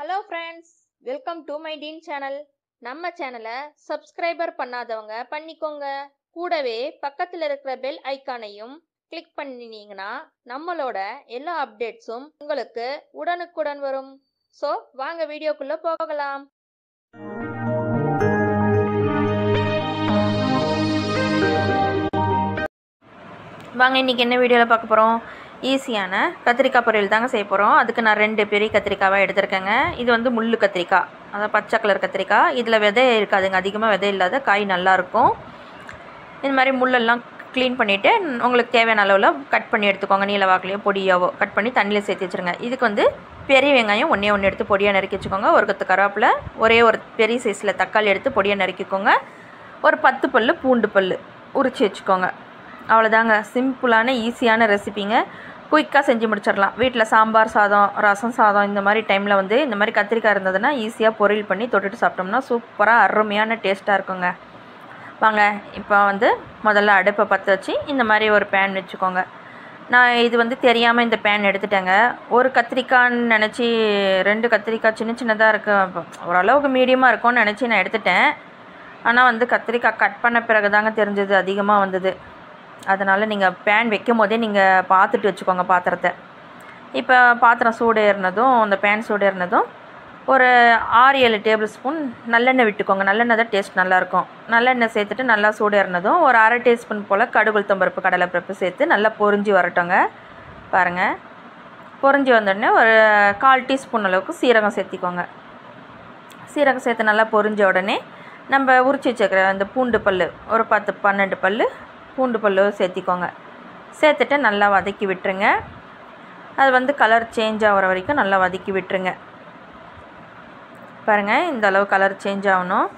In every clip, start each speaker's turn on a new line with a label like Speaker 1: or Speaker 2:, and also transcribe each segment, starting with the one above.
Speaker 1: hello friends welcome to my teen channel நம்ம சேனலை subscriber பண்ணாதவங்க பண்ணிக்கோங்க கூடவே பக்கத்தில் இருக்கிற பெல் ஐக்கானையும் கிளிக் பண்ணினீங்கன்னா நம்மளோட எல்லா அப்டேட்ஸும் உங்களுக்கு உடனுக்குடன் வரும் ஸோ வாங்க வீடியோக்குள்ளே போகலாம் வாங்க இன்றைக்கி என்ன வீடியோவில் பார்க்க போகிறோம் ஈஸியான கத்திரிக்காய் பொரியல் தாங்க செய்ய போகிறோம் அதுக்கு நான் ரெண்டு பெரிய கத்திரிக்காவாக எடுத்திருக்கேங்க இது வந்து முள்ளு கத்திரிக்காய் அதாவது பச்சை கலர் கத்திரிக்காய் இதில் விதை இருக்காதுங்க அதிகமாக விதை இல்லாத காய் நல்லாயிருக்கும் இந்த மாதிரி முள்ளெல்லாம் க்ளீன் பண்ணிவிட்டு உங்களுக்கு தேவையான அளவில் கட் பண்ணி எடுத்துக்கோங்க நீல வாக்குலையோ பொடியாவோ கட் பண்ணி தண்ணியில் சேர்த்து வச்சுருங்க இதுக்கு வந்து பெரிய வெங்காயம் ஒன்றே ஒன்று எடுத்து பொடியாக நறுக்கி வச்சுக்கோங்க ஒரு கொத்து கருவேப்பிலை ஒரே ஒரு பெரிய சைஸில் தக்காளி எடுத்து பொடியாக நறுக்கிக்கோங்க ஒரு பத்து பல் பூண்டு பல் உரித்து வச்சுக்கோங்க அவ்வளோதாங்க சிம்பிளான ஈஸியான ரெசிபிங்க குயிக்காக செஞ்சு முடிச்சிடலாம் வீட்டில் சாம்பார் சாதம் ரசம் சாதம் இந்த மாதிரி டைமில் வந்து இந்த மாதிரி கத்திரிக்காய் இருந்ததுன்னா ஈஸியாக பொரியல் பண்ணி தொட்டுட்டு சாப்பிட்டோம்னா சூப்பராக அருமையான டேஸ்ட்டாக இருக்குங்க வாங்க இப்போ வந்து முதல்ல அடுப்பை பற்ற வச்சு இந்த மாதிரி ஒரு பேன் வச்சுக்கோங்க நான் இது வந்து தெரியாமல் இந்த பேன் எடுத்துட்டேங்க ஒரு கத்திரிக்காய்ன்னு நினச்சி ரெண்டு கத்திரிக்காய் சின்ன சின்னதாக இருக்கு ஓரளவுக்கு மீடியமாக இருக்கும்னு நினச்சி நான் எடுத்துட்டேன் ஆனால் வந்து கத்திரிக்காய் கட் பண்ண பிறகு தாங்க தெரிஞ்சது அதிகமாக வந்தது அதனால் நீங்கள் பேன் வைக்கும் போதே நீங்கள் பார்த்துட்டு வச்சுக்கோங்க பாத்திரத்தை இப்போ பாத்திரம் சூடு ஏறினதும் அந்த பேன் சூடு ஏறினதும் ஒரு ஆறு ஏழு டேபிள் ஸ்பூன் நல்லெண்ணெய் விட்டுக்கோங்க நல்லெண்ணெய் தான் டேஸ்ட் நல்லாயிருக்கும் நல்லெண்ணெய் சேர்த்துட்டு நல்லா சூடு ஏறினதும் ஒரு அரை டீஸ்பூன் போல் கடுகுள் தொம்பருப்பு கடலைப்பருப்பு சேர்த்து நல்லா பொரிஞ்சு வரட்டோங்க பாருங்கள் பொரிஞ்சு வந்தோடனே ஒரு கால் டீஸ்பூன் அளவுக்கு சீரகம் சேர்த்திக்கோங்க சீரகம் சேர்த்து நல்லா பொரிஞ்ச உடனே நம்ம உரிச்சு வச்சுக்கிற அந்த பூண்டு பல் ஒரு பத்து பன்னெண்டு பல் பூண்டு பல் சேர்த்திக்கோங்க சேர்த்துட்டு நல்லா வதக்கி விட்டுருங்க அது வந்து கலர் சேஞ்ச் ஆகிற வரைக்கும் நல்லா வதக்கி விட்டுருங்க பாருங்கள் இந்த அளவு கலர் சேஞ்ச் ஆகணும்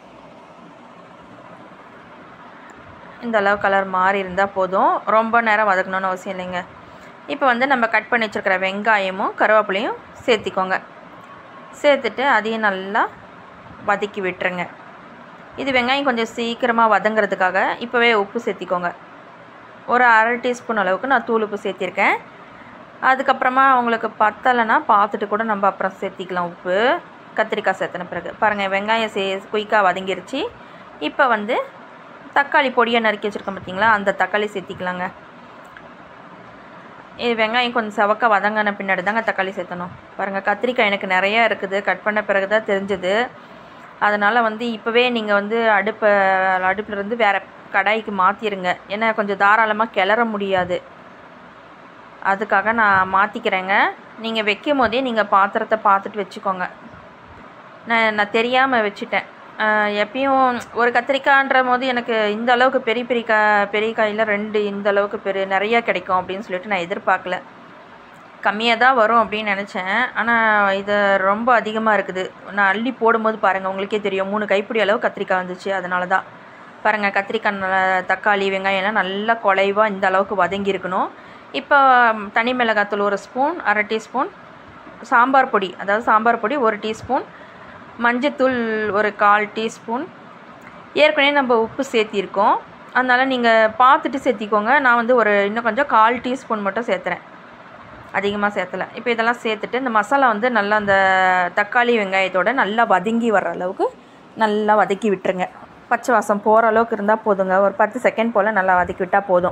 Speaker 1: இந்த அளவு கலர் மாறி இருந்தால் போதும் ரொம்ப நேரம் வதக்கணும்னு அவசியம் இல்லைங்க இப்போ வந்து நம்ம கட் பண்ணி வச்சுருக்கிற வெங்காயமும் கருவேப்பிலையும் சேர்த்திக்கோங்க சேர்த்துட்டு அதையும் நல்லா வதக்கி விட்டுருங்க இது வெங்காயம் கொஞ்சம் சீக்கிரமாக வதங்கிறதுக்காக இப்போவே உப்பு சேர்த்திக்கோங்க ஒரு அரை டீஸ்பூன் அளவுக்கு நான் தூள் உப்பு சேர்த்திருக்கேன் அதுக்கப்புறமா உங்களுக்கு பத்தலைன்னா பார்த்துட்டு கூட நம்ம அப்புறம் சேர்த்திக்கலாம் உப்பு கத்திரிக்காய் சேர்த்தின பிறகு பாருங்கள் வெங்காயம் சே குயிக்காக வதங்கிருச்சு இப்போ வந்து தக்காளி பொடியை நறுக்கி வச்சுருக்கோம் பார்த்தீங்களா அந்த தக்காளி சேர்த்திக்கலாங்க இது வெங்காயம் கொஞ்சம் சவக்க வதங்கின பின்னாடி தாங்க தக்காளி சேர்த்தணும் பாருங்கள் கத்திரிக்காய் எனக்கு நிறையா இருக்குது கட் பண்ண பிறகு தான் தெரிஞ்சுது அதனால் வந்து இப்போவே நீங்கள் வந்து அடுப்பை அடுப்பில் இருந்து வேறு கடாய்க்கு மாற்றிடுங்க ஏன்னா கொஞ்சம் தாராளமாக கிளற முடியாது அதுக்காக நான் மாற்றிக்கிறேங்க நீங்கள் வைக்கும் போதே நீங்கள் பாத்திரத்தை பார்த்துட்டு வச்சுக்கோங்க நான் நான் தெரியாமல் வச்சுட்டேன் எப்பயும் ஒரு கத்திரிக்காய்ன்ற போது எனக்கு இந்த அளவுக்கு பெரிய பெரிய கா பெரிய காயில் ரெண்டு இந்த அளவுக்கு பெரிய நிறையா கிடைக்கும் அப்படின்னு சொல்லிட்டு நான் எதிர்பார்க்கல கம்மியாக தான் வரும் அப்படின்னு நினச்சேன் ஆனால் இது ரொம்ப அதிகமாக இருக்குது நான் அள்ளி போடும்போது பாருங்கள் உங்களுக்கே தெரியும் மூணு கைப்பிடி அளவு கத்திரிக்காய் வந்துச்சு அதனால தான் பாருங்கள் கத்திரிக்காய் நல்லா தக்காளி வெங்காயம்லாம் நல்லா குலைவாக இந்த அளவுக்கு வதங்கி இருக்கணும் இப்போ தனி மிளகாத்தூள் ஒரு ஸ்பூன் அரை டீஸ்பூன் சாம்பார் பொடி அதாவது சாம்பார் பொடி ஒரு டீஸ்பூன் மஞ்சத்தூள் ஒரு கால் டீஸ்பூன் ஏற்கனவே நம்ம உப்பு சேர்த்திருக்கோம் அதனால் நீங்கள் பார்த்துட்டு சேர்த்திக்கோங்க நான் வந்து ஒரு இன்னும் கொஞ்சம் கால் டீஸ்பூன் மட்டும் சேர்த்துறேன் அதிகமாக சேர்த்தலை இப்போ இதெல்லாம் சேர்த்துட்டு இந்த மசாலா வந்து நல்லா அந்த தக்காளி வெங்காயத்தோட நல்லா வதங்கி வர்ற அளவுக்கு நல்லா வதக்கி விட்டுருங்க பச்சை வாசம் போகிற அளவுக்கு இருந்தால் போதுங்க ஒரு பத்து செகண்ட் போல் நல்லா வதக்கி விட்டால் போதும்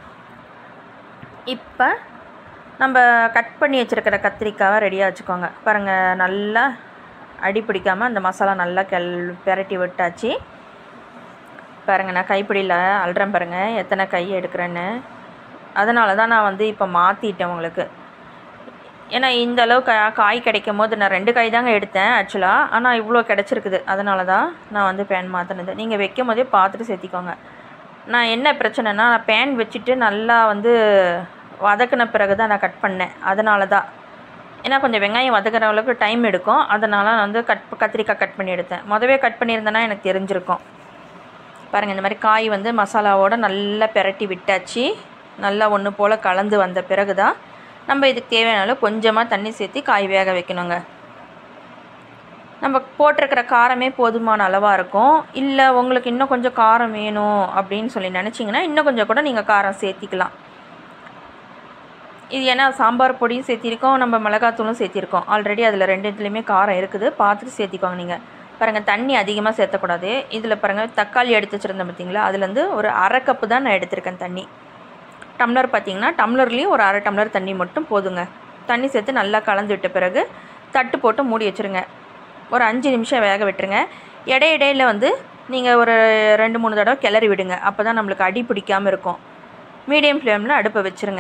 Speaker 1: இப்போ நம்ம கட் பண்ணி வச்சுருக்கிற கத்திரிக்காவை ரெடியாக வச்சுக்கோங்க பாருங்கள் நல்லா அடி பிடிக்காமல் அந்த மசாலா நல்லா கெல் பெரட்டி விட்டாச்சு பாருங்கள் நான் கைப்பிடியில் அல்றேன் பாருங்கள் எத்தனை கை எடுக்கிறேன்னு அதனால தான் நான் வந்து இப்போ மாற்றிட்டேன் உங்களுக்கு ஏன்னா இந்த அளவு கா காய் கிடைக்கும் போது நான் ரெண்டு காய் தாங்க எடுத்தேன் ஆக்சுவலாக ஆனால் இவ்வளோ கிடச்சிருக்குது அதனால தான் நான் வந்து பேன் மாற்றினது நீங்கள் வைக்கும் போதே பார்த்துட்டு சேர்த்திக்கோங்க நான் என்ன பிரச்சனைனா நான் பேன் வச்சுட்டு நல்லா வந்து வதக்கின பிறகு தான் நான் கட் பண்ணேன் அதனால தான் ஏன்னா கொஞ்சம் வெங்காயம் வதக்கிற அளவுக்கு டைம் எடுக்கும் அதனால் நான் வந்து கட் கத்திரிக்காய் கட் பண்ணி எடுத்தேன் முதவே கட் பண்ணியிருந்தேன்னா எனக்கு தெரிஞ்சிருக்கும் பாருங்கள் இந்த மாதிரி காய் வந்து மசாலாவோடு நல்லா பெரட்டி விட்டாச்சு நல்லா ஒன்று போல் கலந்து வந்த பிறகு தான் நம்ம இதுக்கு தேவையான அளவு கொஞ்சமாக தண்ணி சேர்த்து காய் வேக வைக்கணுங்க நம்ம போட்டிருக்கிற காரமே போதுமான அளவாக இருக்கும் இல்லை உங்களுக்கு இன்னும் கொஞ்சம் காரம் வேணும் அப்படின்னு சொல்லி நினச்சிங்கன்னா இன்னும் கொஞ்சம் கூட நீங்கள் காரம் சேர்த்திக்கலாம் இது ஏன்னா சாம்பார் பொடியும் சேர்த்திருக்கோம் நம்ம மிளகாத்தூளும் சேர்த்திருக்கோம் ஆல்ரெடி அதில் ரெண்டு இதுலேயுமே காரம் இருக்குது பார்த்துட்டு சேர்த்திக்கோங்க நீங்கள் பாருங்கள் தண்ணி அதிகமாக சேர்த்தக்கூடாது இதில் பாருங்கள் தக்காளி எடுத்து வச்சுருந்தேன் பார்த்தீங்களா அதுலேருந்து ஒரு அரை கப்பு தான் நான் எடுத்திருக்கேன் தண்ணி டம்ளர் பார்த்தீங்கன்னா டம்ளர்லேயும் ஒரு அரை டம்ளர் தண்ணி மட்டும் போதுங்க தண்ணி சேர்த்து நல்லா கலந்து விட்ட பிறகு தட்டு போட்டு மூடி வச்சுருங்க ஒரு அஞ்சு நிமிஷம் வேக விட்டுருங்க இடை இடையில வந்து நீங்கள் ஒரு ரெண்டு மூணு தடவை கிளறி விடுங்க அப்போ தான் நம்மளுக்கு அடி பிடிக்காமல் இருக்கும் மீடியம் ஃப்ளேமில் அடுப்பை வச்சுருங்க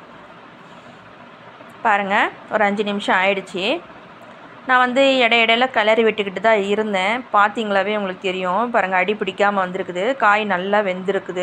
Speaker 1: பாருங்கள் ஒரு அஞ்சு நிமிஷம் ஆயிடுச்சு நான் வந்து இடை இடையில கிளறி விட்டுக்கிட்டு தான் இருந்தேன் பார்த்தீங்களாவே உங்களுக்கு தெரியும் பாருங்கள் அடி பிடிக்காமல் வந்திருக்குது காய் நல்லா வெந்திருக்குது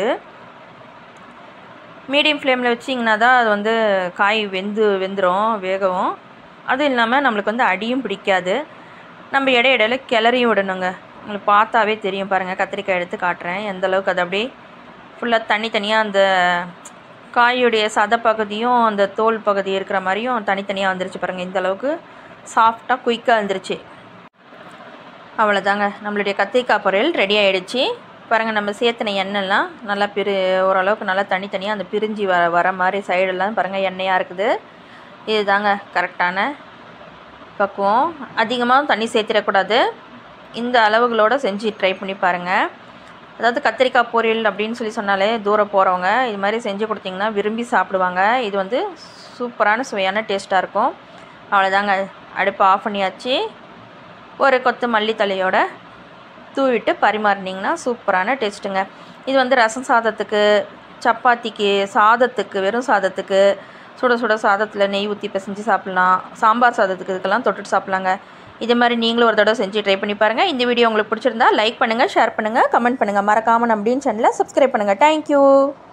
Speaker 1: மீடியம் ஃப்ளேமில் வச்சிங்கன்னா தான் அது வந்து காய் வெந்து வெந்துடும் வேகவும் அதுவும் இல்லாமல் நம்மளுக்கு வந்து அடியும் பிடிக்காது நம்ம இடை இடையில கிளறியும் விடணுங்க உங்களுக்கு பார்த்தாவே தெரியும் பாருங்கள் கத்திரிக்காய் எடுத்து காட்டுறேன் எந்த அளவுக்கு அது அப்படியே ஃபுல்லாக தனி தனியாக அந்த காயுடைய சத பகுதியும் அந்த தோல் பகுதி இருக்கிற மாதிரியும் தனித்தனியாக வந்துருச்சு பாருங்கள் இந்த அளவுக்கு சாஃப்டாக குயிக்காக வந்துருச்சு அவ்வளோதாங்க நம்மளுடைய கத்திரிக்காய் பொரியல் ரெடி ஆகிடுச்சு பாருங்கள் நம்ம சேர்த்துன எண்ணெய்லாம் நல்லா பிரி ஓரளவுக்கு நல்லா தனித்தனியாக அந்த பிரிஞ்சு வர வர மாதிரி சைடெல்லாம் பாருங்கள் எண்ணெயாக இருக்குது இதுதாங்க கரெக்டான பக்குவம் அதிகமாக தண்ணி சேர்த்திடக்கூடாது இந்த அளவுகளோடு செஞ்சு ட்ரை பண்ணி பாருங்கள் அதாவது கத்திரிக்காய் பொரியல் அப்படின்னு சொல்லி சொன்னாலே தூரம் போகிறவங்க இது மாதிரி செஞ்சு கொடுத்தீங்கன்னா விரும்பி சாப்பிடுவாங்க இது வந்து சூப்பரான சுவையான டேஸ்ட்டாக இருக்கும் அவ்வளோதாங்க அடுப்பை ஆஃப் பண்ணியாச்சு ஒரு கொத்து மல்லித்தலையோட தூவிட்டு பரிமாறினீங்கன்னா சூப்பரான டேஸ்ட்டுங்க இது வந்து ரசம் சாதத்துக்கு சப்பாத்திக்கு சாதத்துக்கு வெறும் சாதத்துக்கு சுட சுட சாதத்தில் நெய் ஊற்றி பிசைஞ்சு சாப்பிட்லாம் சாம்பார் சாதத்துக்கு இதுக்கெல்லாம் தொட்டுட்டு சாப்பிட்லாங்க இதே மாதிரி நீங்களும் ஒரு தடவை செஞ்சு ட்ரை பண்ணி பாருங்கள் இந்த வீடியோ உங்களுக்கு பிடிச்சிருந்தா லைக் பண்ணுங்கள் ஷேர் பண்ணுங்கள் கமெண்ட் பண்ணுங்கள் மறக்காமல் நம்ம சேனலை சப்ஸ்கிரைப் பண்ணுங்கள் தேங்க்யூ